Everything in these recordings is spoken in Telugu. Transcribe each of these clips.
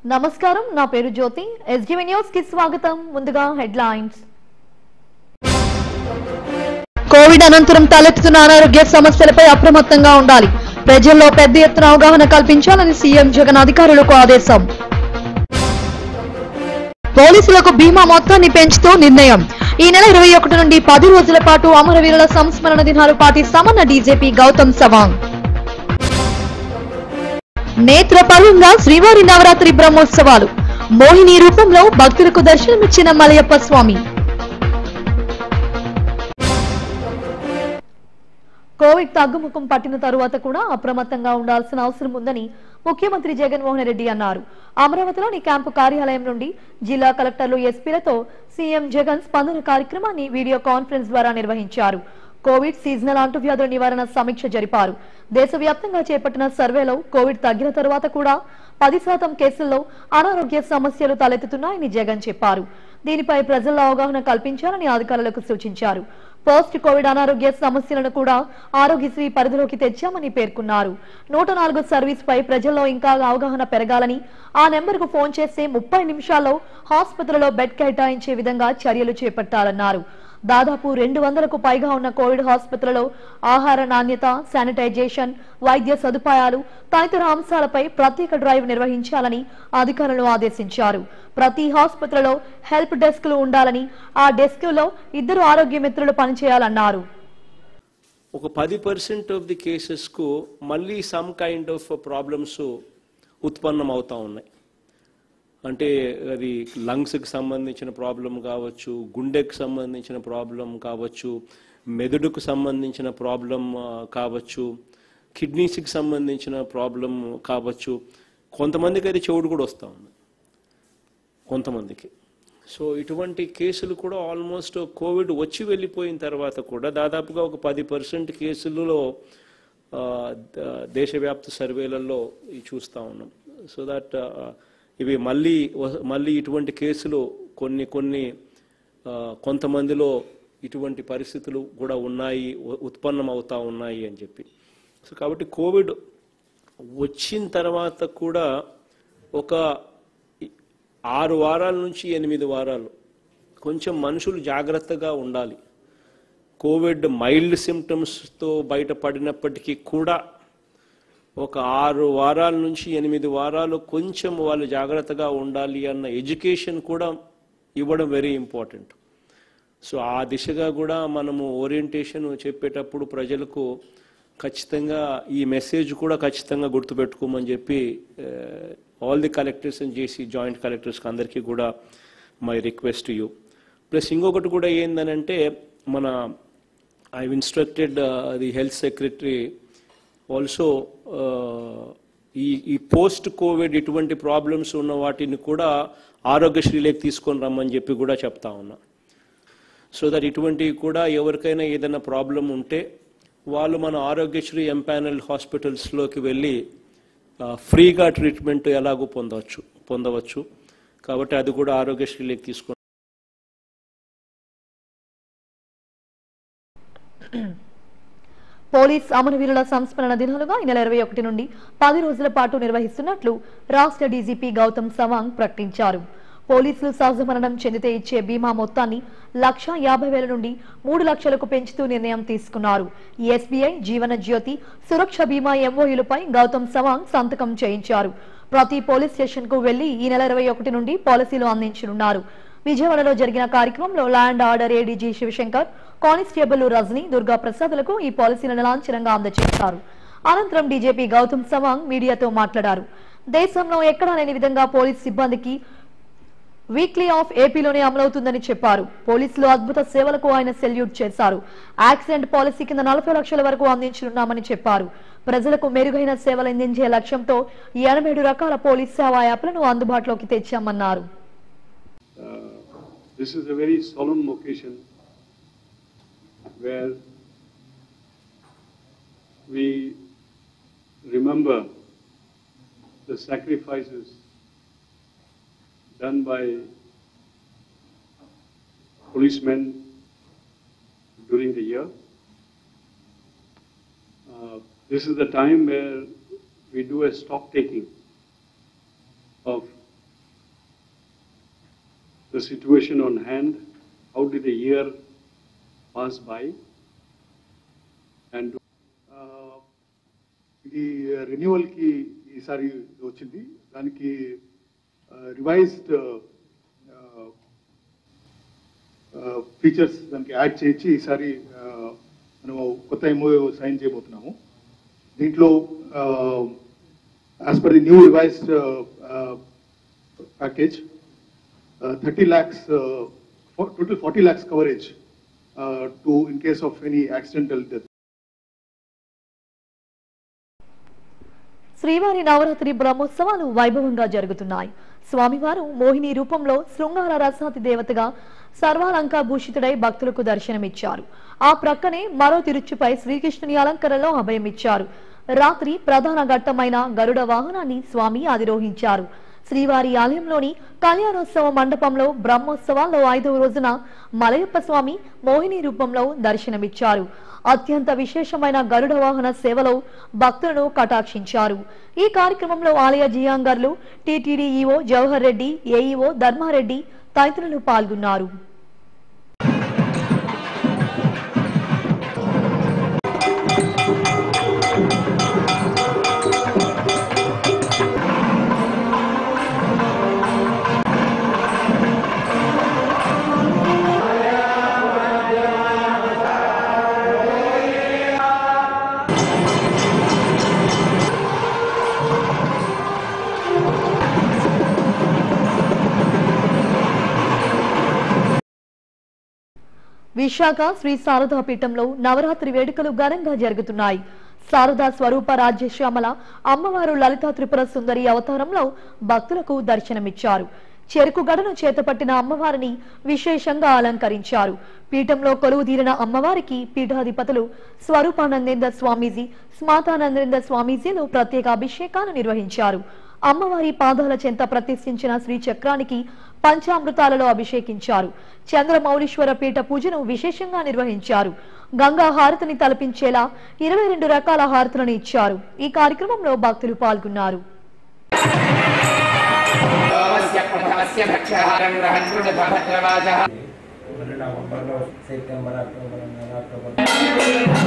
నమస్కారం నా పేరు జ్యోతి ఎస్జీవీ న్యూస్ కి స్వాగతం ముందుగా హెడ్లైన్స్ కోవిడ్ అనంతరం తలెత్తుతున్న అనారోగ్య సమస్యలపై అప్రమత్తంగా ఉండాలి ప్రజల్లో పెద్ద ఎత్తున అవగాహన కల్పించాలని సీఎం జగన్ అధికారులకు ఆదేశం పోలీసులకు బీమా మొత్తాన్ని పెంచుతూ నిర్ణయం ఈ నెల ఇరవై ఒకటి నుండి పది రోజుల పాటు అమరవీరుల సంస్మరణ దినాలు పాటిస్తామన్న డీజీపీ గౌతమ్ సవాంగ్ నేత్రపరంగా శ్రీవారి నవరాత్రి బ్రహ్మోత్సవాలు మోహిని రూపంలో భక్తులకు దర్శనమిచ్చిన మలయప్ప స్వామి కోవిడ్ తగ్గుముఖం పట్టిన తరువాత కూడా అప్రమత్తంగా ఉండాల్సిన అవసరం ఉందని ముఖ్యమంత్రి జగన్మోహన్ రెడ్డి అన్నారు అమరావతిలోని క్యాంపు కార్యాలయం నుండి జిల్లా కలెక్టర్లు ఎస్పీలతో సీఎం జగన్ స్పందన కార్యక్రమాన్ని వీడియో కాన్ఫరెన్స్ ద్వారా నిర్వహించారు కోవిడ్ సీజనల్ అంటువ్యాధుల నివారణ సమీక్ష జరిపారు దేశవ్యాప్తంగా చేపట్టిన సర్వేలో కోవిడ్ తగ్గిన తరువాత కూడా పది శాతం కేసుల్లో అనారోగ్య సమస్యలు తలెత్తుతున్నాయని జగన్ చెప్పారు దీనిపై ప్రజల్లో అవగాహన కల్పించాలని అధికారులకు సూచించారు పోస్ట్ కోవిడ్ అనారోగ్య సమస్యలను కూడా ఆరోగ్యశ్రీ పరిధిలోకి తెచ్చామని పేర్కొన్నారు నూట నాలుగు సర్వీస్ పై ప్రజల్లో ఇంకా అవగాహన పెరగాలని ఆ నెంబర్కు ఫోన్ చేస్తే ముప్పై నిమిషాల్లో ఆసుపత్రిలో బెడ్ కేటాయించే విధంగా చర్యలు చేపట్టాలన్నారు దాదాపు రెండు వందలకు పైగా ఉన్న కోవిడ్ ఆసుపత్రులలో ఆహార నాణ్యత శానిటైజేషన్ వైద్య సదుపాయాలు తదితర అంశాలపై ప్రత్యేక డ్రైవ్ నిర్వహించాలని అధికారులు ఆదేశించారు ప్రతి ఆసుపత్రిలో హెల్ప్ డెస్క్లు ఉండాలని ఆ డెస్క్లో ఇద్దరు ఆరోగ్య మిత్రులు పనిచేయాలన్నారు ఒక పది పర్సెంట్ ఆఫ్ ది కేసెస్కు మళ్ళీ సమ్ కైండ్ ఆఫ్ ప్రాబ్లమ్స్ ఉత్పన్నం అవుతా ఉన్నాయి అంటే అది లంగ్స్కి సంబంధించిన ప్రాబ్లం కావచ్చు గుండెకి సంబంధించిన ప్రాబ్లం కావచ్చు మెదడుకు సంబంధించిన ప్రాబ్లం ఆ, కావచ్చు కిడ్నీస్కి సంబంధించిన ప్రాబ్లం కావచ్చు కొంతమందికి అయితే చెవుడు కూడా వస్తూ ఉంది కొంతమందికి సో ఇటువంటి కేసులు కూడా ఆల్మోస్ట్ కోవిడ్ వచ్చి వెళ్ళిపోయిన తర్వాత కూడా దాదాపుగా ఒక పది పర్సెంట్ కేసులలో ఆ, ద- దేశవ్యాప్త సర్వేలలో ఇవి చూస్తూ ఉన్నాం సో దట్ ఇవి మళ్ళీ వ- మళ్ళీ ఇటువంటి కేసులు కొన్ని కొన్ని ఆ, కొంతమందిలో ఇటువంటి పరిస్థితులు కూడా ఉన్నాయి ఉ- ఉత్పన్నం అవుతా ఉన్నాయి అని చెప్పి సో కాబట్టి కోవిడ్ వచ్చిన తర్వాత కూడా ఒక ఆరు వారాల నుంచి ఎనిమిది వారాలు కొంచెం మనుషులు జాగ్రత్తగా ఉండాలి కోవిడ్ మైల్డ్ సిమ్టమ్స్తో బయటపడినప్పటికీ కూడా ఒక ఆరు వారాల నుంచి ఎనిమిది వారాలు కొంచెం వాళ్ళు జాగ్రత్తగా ఉండాలి అన్న ఎడ్యుకేషన్ కూడా ఇవ్వడం వెరీ ఇంపార్టెంట్ సో ఆ దిశగా కూడా మనము ఓరియంటేషన్ చెప్పేటప్పుడు ప్రజలకు ఖచ్చితంగా ఈ మెసేజ్ కూడా ఖచ్చితంగా గుర్తుపెట్టుకోమని చెప్పి ఆల్ ది కలెక్టర్స్ అని చేసి జాయింట్ కలెక్టర్స్కి అందరికీ కూడా మై రిక్వెస్ట్ యూ ప్లస్ ఇంకొకటి కూడా ఏందనంటే మన I instructed the health secretary also ఈ ఈ పోస్ట్ కోవిడ్ ఇటువంటి ప్రాబ్లమ్స్ ఉన్న వాటిని కూడా ఆరోగ్యశ్రీలోకి తీసుకొని రమ్మని చెప్పి కూడా చెప్తా ఉన్నా సో దట్ ఇటువంటివి కూడా ఎవరికైనా ఏదైనా ప్రాబ్లం ఉంటే వాళ్ళు మన ఆరోగ్యశ్రీ ఎంపానల్ హాస్పిటల్స్లోకి వెళ్ళి ఆ, ఫ్రీగా ట్రీట్మెంట్ ఎలాగో పొందవచ్చు పొందవచ్చు కాబట్టి అది కూడా ఆరోగ్యశ్రీలోకి తీసుకొని పోలీస్ అమరవీరుల సంస్మరణ దినాలుగా ఈ నెల ఇరవై ఒకటి నుండి పది రోజుల పాటు నిర్వహిస్తున్నట్లు రాష్ట్ర డీజీపీ గౌతమ్ సవాంగ్ ప్రకటించారు పోలీసులు సహజ మరణం చెందితే ఇచ్చే బీమా మొత్తాన్ని లక్ష యాభై వేల నుండి మూడు లక్షలకు పెంచుతూ నిర్ణయం తీసుకున్నారు ఈ ఎస్బీఐ జీవన జ్యోతి సురక్ష బీమా ఎంఓయూలపై గౌతమ్ సవాంగ్ సంతకం చేయించారు ప్రతి పోలీస్ స్టేషన్ కు వెళ్లి ఈ నెల ఇరవై ఒకటి నుండి పాలసీలు అందించనున్నారు విజయవాడలో జరిగిన కార్యక్రమంలో law and order ADG Sivasankar constable Rajani Durga ప్రసాద్లకు ఈ పాలసీలను లాంఛనంగా అందజేశారు అనంతరం డీజీపీ గౌతమ్ సవాంగ్ మీడియాతో మాట్లాడారు దేశంలో ఎక్కడా లేని విధంగా పోలీస్ సిబ్బందికి వీక్లీ ఆఫ్ ఏపీలోనే అమలవుతుందని చెప్పారు పోలీసులు అద్భుత సేవలకు ఆయన సెల్యూట్ చేశారు యాక్సిడెంట్ పాలసీ కింద నలభై లక్షల వరకు అందించనున్నామని చెప్పారు ప్రజలకు మెరుగైన సేవలు అందించే లక్ష్యంతో ఈ ఎనభై ఏడు రకాల పోలీస్ సేవా యాప్లను అందుబాటులోకి తెచ్చామన్నారు Uh, this is a very solemn occasion where we remember the sacrifices done by policemen during the year. Uh, This is the time where we do a stock taking of the situation on hand, how did the year pass by? And uh, ఇది రెన్యువల్కి ఈసారి వచ్చింది దానికి రివైజ్డ్ ఫీచర్స్ దానికి యాడ్ చేయించి ఈసారి uh, మనం కొత్త ఎంఓ సైన్ చేయబోతున్నాము దీంట్లో as per the new revised package thirty lakhs total forty lakhs coverage to in case of any accidental death శ్రీవారి నవరాత్రి బ్రహ్మోత్సవాలు వైభవంగా జరుగుతున్నాయి స్వామివారు మోహిని రూపంలో శృంగార రసాతి దేవతగా సర్వాలంకాభూషితుడై భక్తులకు దర్శనమిచ్చారు ఆ ప్రక్కనే మరో తిరుచుపై శ్రీకృష్ణుని అలంకరణలో అభయమిచ్చారు రాత్రి ప్రధాన ఘట్టమైన గరుడ వాహనాన్ని స్వామి అధిరోహించారు శ్రీవారి ఆలయంలోని కళ్యాణోత్సవ మండపంలో బ్రహ్మోత్సవాల్లో ఐదవ రోజున మలయప్ప స్వామి మోహిని రూపంలో దర్శనమిచ్చారు అత్యంత విశేషమైన గరుడ వాహన సేవలో భక్తులను కటాక్షించారు ఈ కార్యక్రమంలో ఆలయ జియాంగర్లు TTD EO Jawahar Reddy AEO Dharmareddy తదితరులు పాల్గొన్నారు విశాఖ శ్రీ శారదా పీఠంలో నవరాత్రి వేడుకలు ఘనంగా జరుగుతున్నాయి శారదా స్వరూప రాజ్యశ్యామల అమ్మవారు లలితా త్రిపుర సుందరి అవతారంలో భక్తులకు దర్శనమిచ్చారు చెరుకు గడను చేతపట్టిన అమ్మవారిని విశేషంగా అలంకరించారు పీఠంలో కొలువుదీరిన అమ్మవారికి పీఠాధిపతులు స్వరూపానందేంద్ర స్వామీజీ స్మాతానందేంద్ర స్వామీజీలు ప్రత్యేక అభిషేకాలు నిర్వహించారు అమ్మవారి పాదాల చెంత ప్రతిష్ఠించిన శ్రీ చక్రానికి పంచామృతాలలో అభిషేకించారు చంద్రమౌళీశ్వర పీఠ పూజను విశేషంగా నిర్వహించారు గంగా హారతిని తలపించేలా ఇరవై రెండు రకాల హారతులను ఇచ్చారు ఈ కార్యక్రమంలో భక్తులు పాల్గొన్నారు सोमस्य प्रथमस्य भक्षहारं ग्रहन् कृणुत भद्रवाचः నవంబర్లో సెప్టెంబర్ అక్టోబర్ అక్టోబర్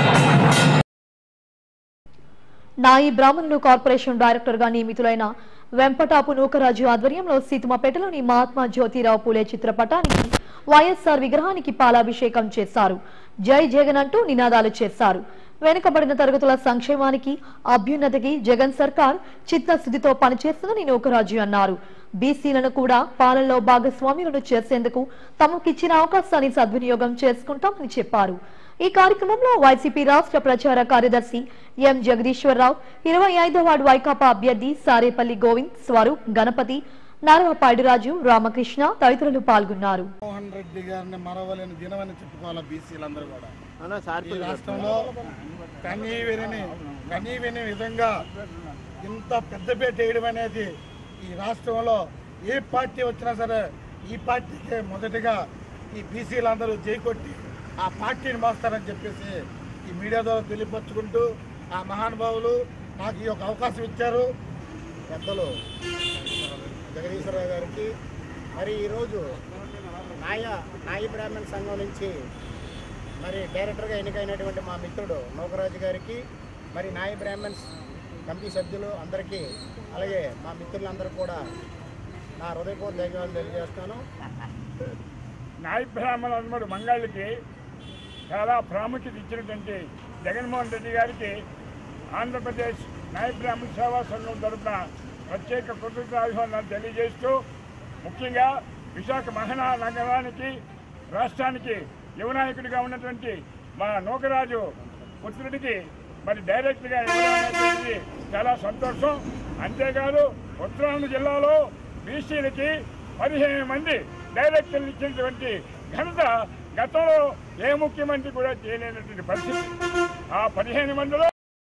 నాయి బ్రాహ్మణులు కార్పొరేషన్ డైరెక్టర్ గా నియమితులైన వెంపటాపు నూకరాజు ఆధ్వర్యంలో సీతమపేటలోని మహాత్మా జ్యోతిరావు పూలే చిత్రపటానికి వైఎస్ఆర్ విగ్రహానికి పాలాభిషేకం చేశారు జై జగన్ అంటూ నినాదాలు చేశారు వెనుకబడిన తరగతుల సంక్షేమానికి అభ్యున్నతికి జగన్ సర్కార్ చిత్తశుద్ధితో పనిచేస్తుందని నూకరాజు అన్నారు బీసీలను కూడా పాలనలో భాగస్వాములను చేసేందుకు తమకిచ్చిన అవకాశాన్ని సద్వినియోగం చేసుకుంటామని చెప్పారు ఈ కార్యక్రమంలో వైసీపీ రాష్ట్ర ప్రచార కార్యదర్శి ఎం జగదీశ్వరరావు ఇరవై ఐదో వార్డు వైకాపా అభ్యర్థి సారేపల్లి గోవింద్ స్వరూప్ గణపతి నరవపాడిరాజు రామకృష్ణ తదితరులు పాల్గొన్నారు మోహన్ రెడ్డి గారిని మరవలేని దినమని చెప్పుకోవాలి బీసీలందరూ కూడా ఈ రాష్ట్రంలో కనీ విని కనీ విని విధంగా ఇంత పెద్దపేట వేయడం అనేది ఈ రాష్ట్రంలో ఏ పార్టీ వచ్చినా సరే ఈ పార్టీకే మొదటిగా ఈ బీసీలందరూ జైకొట్టి ఆ పార్టీని మోస్తారని చెప్పేసి ఈ మీడియా ద్వారా తెలియపరుచుకుంటూ ఆ మహానుభావులు నాకు ఈ యొక్క అవకాశం ఇచ్చారు పెద్దలు జగదీశ్వరరావు గారికి మరి ఈరోజు నాయ నాయి బ్రాహ్మణ సంఘం నుంచి మరి డైరెక్టర్గా ఎన్నికైనటువంటి మా మిత్రుడు నౌకరాజు గారికి మరి నాయి బ్రాహ్మణ్స్ కమిటీ సభ్యులు అందరికీ అలాగే మా మిత్రులందరూ కూడా నా హృదయపూర్వక ధన్యవాదాలు తెలియజేస్తాను నాయ బ్రాహ్మణుడు మంగాళ్ళకి చాలా ప్రాముఖ్యత ఇచ్చినటువంటి జగన్మోహన్ రెడ్డి గారికి ఆంధ్రప్రదేశ్ నాయ బ్రాహ్మణ సేవా సంఘం తరఫున ప్రత్యేక కృతజ్ఞతాభివందనాలు తెలియజేస్తూ ముఖ్యంగా విశాఖ మహానగరానికి రాష్ట్రానికి యువనాయకుడిగా ఉన్నటువంటి మా నూకరాజు పుత్రుడికి మరి డైరెక్ట్గా ఇవ్వడం అనేటువంటిది చాలా సంతోషం అంతేకాదు ఉత్తరాంధ్ర జిల్లాలో బీసీలకి పదిహేను మంది డైరెక్టర్లు ఇచ్చినటువంటి ఘనత గతంలో ఏ ముఖ్యమంత్రి కూడా చేయలేనటువంటి పరిస్థితి ఆ పదిహేను మందిలో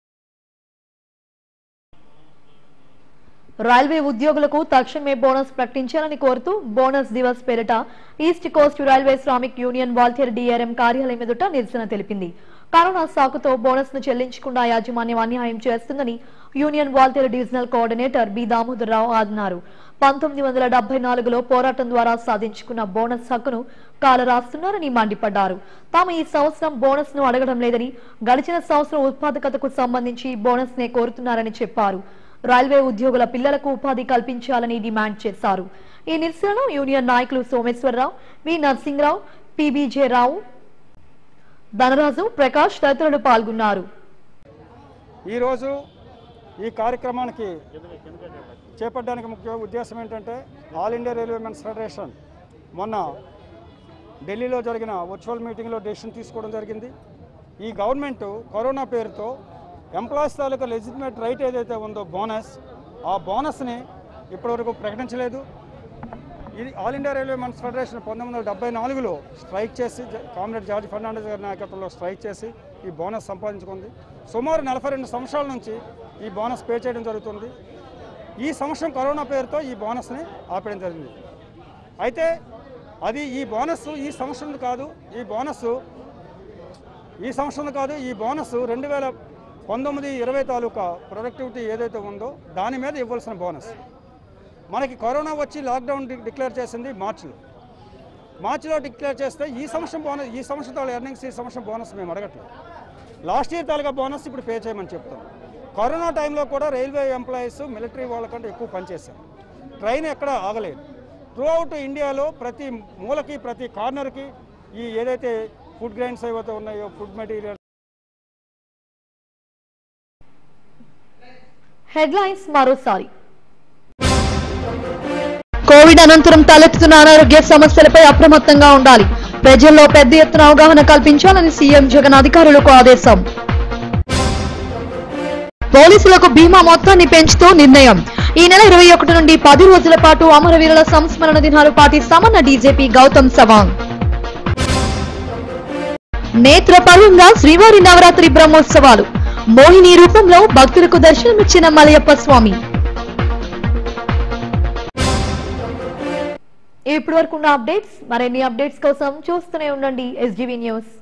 రైల్వే ఉద్యోగులకు తక్షణమే బోనస్ ప్రకటించాలని కోరుతూ బోనస్ దివస్ పేరిట East Coast Railway Shramik Union Waltair DRM కార్యాలయం ఎదుట నిరసన తెలిపింది కరోనా సాకుతో బోనస్ ను చెల్లించకుండా యాజమాన్యం అన్యాయం చేస్తుందని union Waltair divisional coordinator B Damodararao అన్నారు పంతొమ్మిది వందల డెబ్బై నాలుగులో పోరాటం ద్వారా సాధించుకున్న బోనస్ హక్కును కాల రాస్తున్నారని మండిపడ్డారు తాము ఈ సంవత్సరం బోనస్ ను అడగడం లేదని గడిచిన సంవత్సరం ఉత్పాదకతకు సంబంధించి బోనస్ నే కోరుతున్నారని చెప్పారు రైల్వే ఉద్యోగుల పిల్లలకు ఉపాధి కల్పించాలని డిమాండ్ చేశారు ఈ నిరసనలో యూనియన్ నాయకులు సోమేశ్వరరావు వి నరసింహరావు పిబిజే రావు ధనరాజు ప్రకాష్ తదితరులు పాల్గొన్నారు ఈరోజు ఈ కార్యక్రమానికి చేపట్టడానికి ముఖ్య ఉద్దేశం ఏంటంటే All India Railway Men's Federation మొన్న ఢిల్లీలో జరిగిన వర్చువల్ మీటింగ్లో డెసిషన్ తీసుకోవడం జరిగింది ఈ గవర్నమెంట్ కరోనా పేరుతో ఎంప్లాయీస్ తాలూకా లెజిటిమేట్ రైట్ ఏదైతే ఉందో బోనస్ ఆ బోనస్ని ఇప్పటివరకు ప్రకటించలేదు ఇది All India Railway Men's Federation పంతొమ్మిది వందల డెబ్బై నాలుగులో స్ట్రైక్ చేసి జ- కామ్రేడ్ జార్జ్ ఫెర్నాండెస్ గారి నాయకత్వంలో స్ట్రైక్ చేసి ఈ బోనస్ సంపాదించుకుంది సుమారు నలభై రెండు సంవత్సరాల నుంచి ఈ బోనస్ పే చేయడం జరుగుతుంది ఈ సంవత్సరం కరోనా పేరుతో ఈ బోనస్ని ఆపేయడం జరిగింది అయితే అది ఈ బోనస్ ఈ సంవత్సరం కాదు ఈ బోనస్ ఈ సంవత్సరం కాదు ఈ బోనస్ రెండు వేల పంతొమ్మిది ఇరవై తాలూకా ప్రొడక్టివిటీ ఏదైతే ఉందో దాని మీద ఇవ్వాల్సిన బోనస్ మనకి కరోనా వచ్చి లాక్డౌన్ డి- డిక్లేర్ చేసింది మార్చిలో మార్చిలో డిక్లేర్ చేస్తే ఈ సంవత్సరం బోనస్ ఈ సంవత్సరం తాలూ ఎర్నింగ్స్ ఈ సంవత్సరం బోనస్ మేము అడగట్లేదు లాస్ట్ ఇయర్ తాలూకా బోనస్ ఇప్పుడు పే చేయమని చెప్తాం కరోనా టైంలో కూడా రైల్వే ఎంప్లాయీస్ మిలిటరీ వాళ్ళకంటే ఎక్కువ పనిచేశారు ట్రైన్ ఎక్కడ ఆగలేదు త్రూ అవుట్ ఇండియాలో ప్రతి మూలకి ప్రతి కార్నర్కి ఈ ఏదైతే ఫుడ్ గ్రైన్స్ ఏవైతే ఉన్నాయో ఫుడ్ మెటీరియల్ హెడ్లైన్స్ మరోసారి కోవిడ్ అనంతరం తలెత్తుతున్న అనారోగ్య సమస్యలపై అప్రమత్తంగా ఉండాలి ప్రజల్లో పెద్ద ఎత్తున అవగాహన కల్పించాలని సీఎం జగన్ అధికారులకు ఆదేశం పోలీసులకు బీమా మొత్తాన్ని పెంచుతూ నిర్ణయం ఈ నెల ఇరవై ఒకటి నుండి పది రోజుల పాటు అమరవీరుల సంస్మరణ దినాలు పాటిస్తామన్న డీజీపీ గౌతమ్ సవాంగ్ నేత్రపర్వంగా శ్రీవారి నవరాత్రి బ్రహ్మోత్సవాలు మోహిని రూపంలో భక్తులకు దర్శనమిచ్చిన మలయప్ప స్వామి ఇప్పటి వరకు ఉన్న అప్డేట్స్ మరిన్ని అప్డేట్స్ కోసం చూస్తూనే ఉండండి ఎస్జీవీ న్యూస్